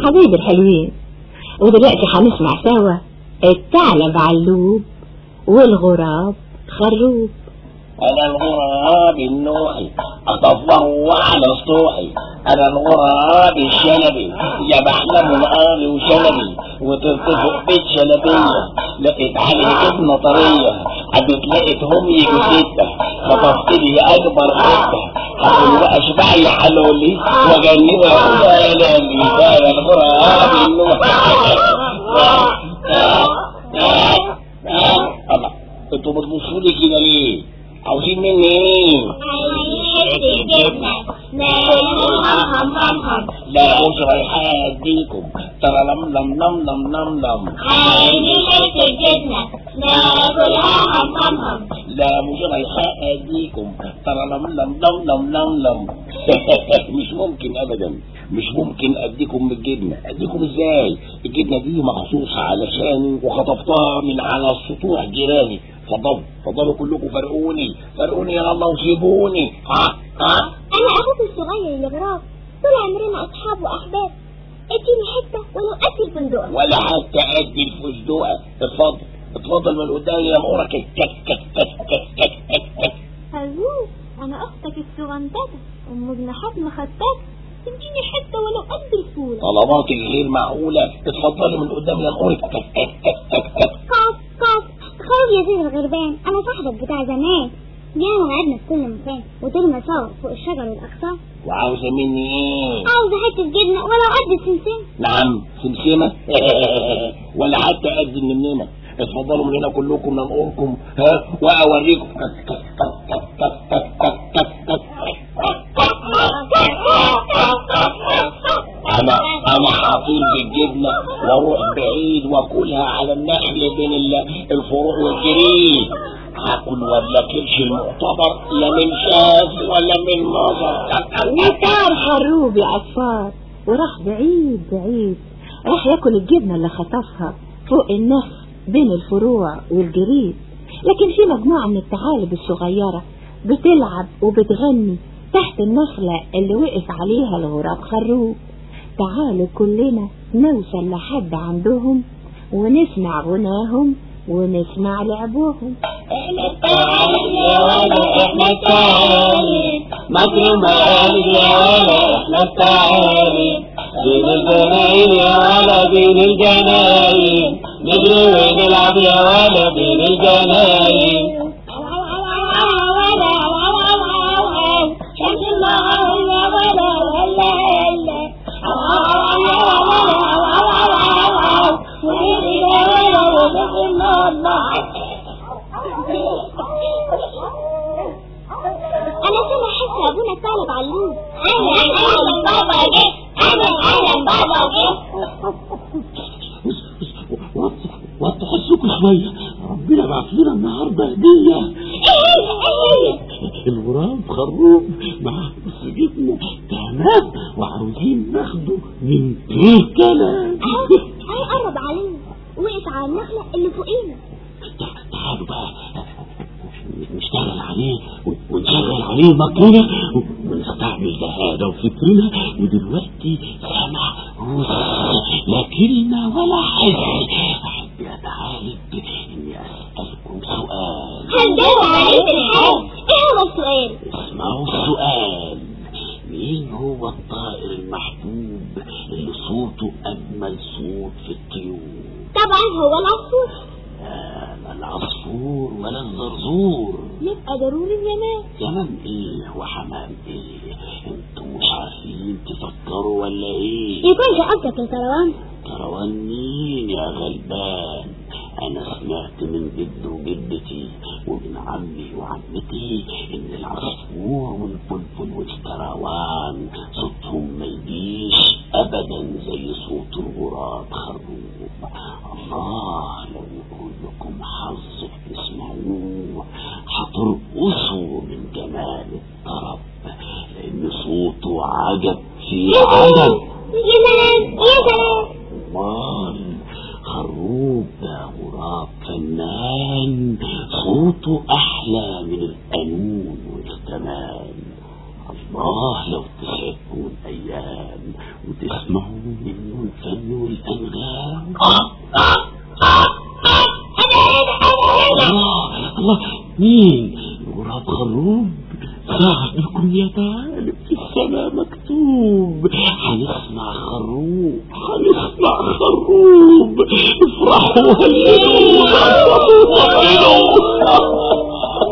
حبايبي الحلوين ودلوقتي هنسمع سوا الثعلب علوب والغراب خروب أنا الغراب النوحي أطفه على سطوحي أنا الغراب الشلبي يا بحلم الآل وشلبي وترتفق بيت شلبية لقيت علي ابنة طرية عدت لقيتهم يجوا ستة خطفت لي أكبر حتة هقول وأشبع يا حلولي وجني وأقول يا لالي أنا الغراب النوحي الله انتوا بتبصوا لي كده ليه؟ عاوزين مني ايه؟ لا مش رايحة اديكم ترى لم لم لم لم لم لم لا مش رايحة اديكم ترى لم لم لم لم لم لم مش ممكن ابدا مش ممكن اديكم من الجبنة اديكم ازاي الجبنة دي مخصوصة علشاني وخطفتها من على سطوح جيراني فضلوا فضلوا كلكم فرقوني فرقوني يا الله وسيبوني ها ها انا اخوك الصغير الغراب طول عمرنا اصحاب واحباب اديني حته ولو قد الفندق ولا حتى قد الفستوقة اتفضل اتفضل من قدامي يا مورك كك كك كك كك كك كك كك هزوز انا اختك الصغنططه ام جناحات مخططه اديني حته ولو قد الفوله طلباتك غير معقولة اتفضلي من قدامي يا مورك كك كك كك كك كك قاف قاف خاف يا زين الغربان انا صاحبك بتاع زمان ياما وقعدنا في كل مكان وطرنا سوا فوق الشجر والاغصان وعاوزة مني ايه عاوزه حته جبنه ولو قد السمسم نعم سمسمة ولا حتى قد النمنمة اتفضلوا من هنا كلكم ننقركم ها واوريكم انا انا هطير بالجبنه واروح بعيد واكلها على النخل بين ال- الفروع والجريد هاكل ولا كرش المعتبر لا من شاف ولا من نظر وطار خروب يا عصفار وراح بعيد بعيد راح ياكل الجبنة اللي خطفها فوق النخل بين الفروع والجريد لكن في مجموعة من الثعالب الصغيرة بتلعب وبتغني تحت النخلة اللي وقف عليها الغراب خروب تعالوا كلنا نوصل لحد عندهم ونسمع غناهم ونسمع لعبهم احنا التعالب يا ولا احنا التعالب مصر مقالب يا ولا احنا التعالب بين الجناين يا ولا بين الجناين نجري ونلعب يا ولا بين الجناين انا سامع حس ابونا طالب علوم اهلا اهلا بابا جه اهلا اهلا بابا جه وتحسكوا شوية ربنا بعت لنا النهاردة هدية ايه ايه الغراب خروب مع سجدنا تمام وعاوزين ناخده من غير كلام اهي قرب علينا وقف على النخلة اللي فوقينا تعالوا بقى نشتغل عليه ونشغل عليه مكرنا ونستعمل جهادة وفكرنا ودلوقتي سمع هوس لا كلمة ولا حس أحب يا تعالب إني أسألكم سؤال هنجاوب عليه بالحال ايه هو السؤال اسمعوا السؤال مين هو الطائر المحبوب اللي صوته أجمل صوت في الطيور طبعا هو العصفور لا لا العصفور ولا الزرزور يبقى ضروري اليمام يمام ايه وحمام ايه انتوا مش عارفين تفكروا ولا ايه يكونش قصدك الكروان كروان مين يا غلبان انا سمعت من جد وجدتي ومن عمي وعمتي ان العصفور والفلفل والكروان صوتهم ما يجيش ابدا زي صوت الغراب خروب الله لو يكون لكم حظ تسمعوه هترقصوا من جمال الطرب لان صوته عجب في عجب يا سلام يا سلام امال خروب ده غراب فنان صوته احلى من القانون والكمان الله لو تسعدكم الايام وتسمعوا منه الفن والأنغام الله الله مين غراب خروب صاحبكم يا طالب في السماء مكتوب هنسمع خروب هنسمع خروب افرحوا هللوا هللوا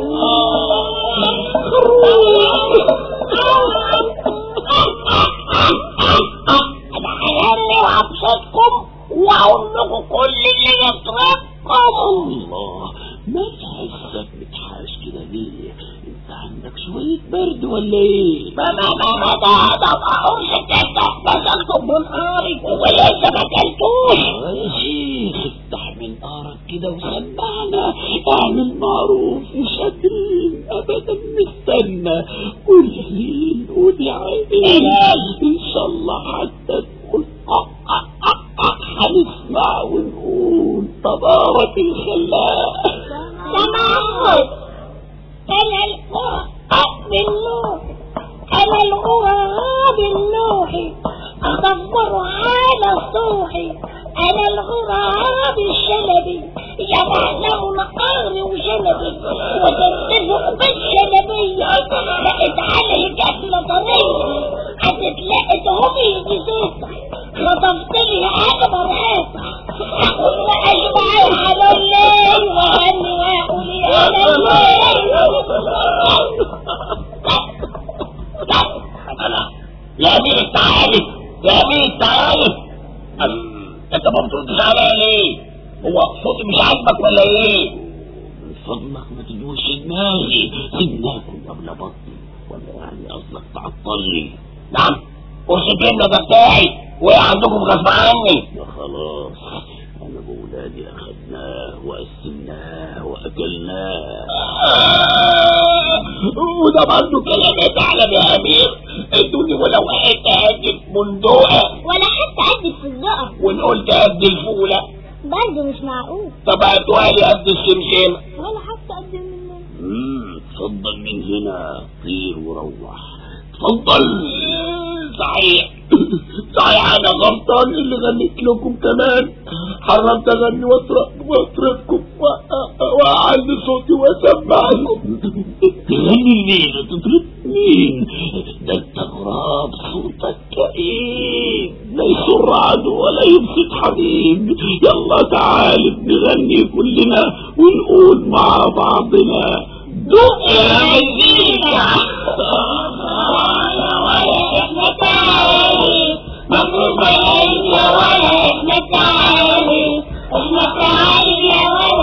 هيرمي وابسطكم واقول لكم كل اللي يطرقكم الله ما تحسك متحاش كده ليه انت عندك شوية برد ولا ايه ما ما ما ما ده ده طعوم ستة بسلتم بنهاري ولسه ما اكلتوش يا شيخ افتح من نارك كده وسمعنا اعمل معروف مش قادرين ابدا نستنى قول يا ليل قول يا عين ان شاء الله حتى تقول أه أه أه أه هنسمع ونقول تبارك الخلاق سمعت أنا القرآن بالنور أنا الغراب النوحي أدور على صوحي أنا الغراب الشلبي يعلم نقاري وجنبي وتتفق بالشلبية لقيت على الجبل طريقي هتتلاقيت همي جزيتة خطفت لي أكبر هاتة أقول أشبع على الليل وغني وأقول على الليل يا امير تعالي يا امير تعالي أم، انت ما بتردش عليا ليه هو صوتي مش عاجبك ولا ايه من فضلك ما تدوش دماغي سيبناكم قبل بطني ولا يعني قصدك تعطلني نعم كرسي الجبنه ده بتاعي وقع عندكم غصب عني يا خلاص انا بولادي اخدناه وقسمناه واكلناه وده برضه كلام يتعلم يا امير ادوني ولو حته قد بندقه ولا حتى قد في الزقر وان قلت قد الفوله برضه مش معقول طب هاتوها لي قد الشمشم ولا حتى قد مننا امم اتفضل من هنا طير وروح اتفضل صحيح صحيح انا غلطان اللي غنيت لكم كمان حرمت اغني واطرب واطربكم وأ- واعلي صوتي واسمعكم تغني مين تطرب مين ده انت غراب صوتك كئيب لا يسر عدو ولا يبسط حبيب يلا تعال نغني كلنا ونقول مع بعضنا دق يا مزيكا احنا تعالي مبروك عليك يا ولا احنا تعالي احنا تعالي يا ولا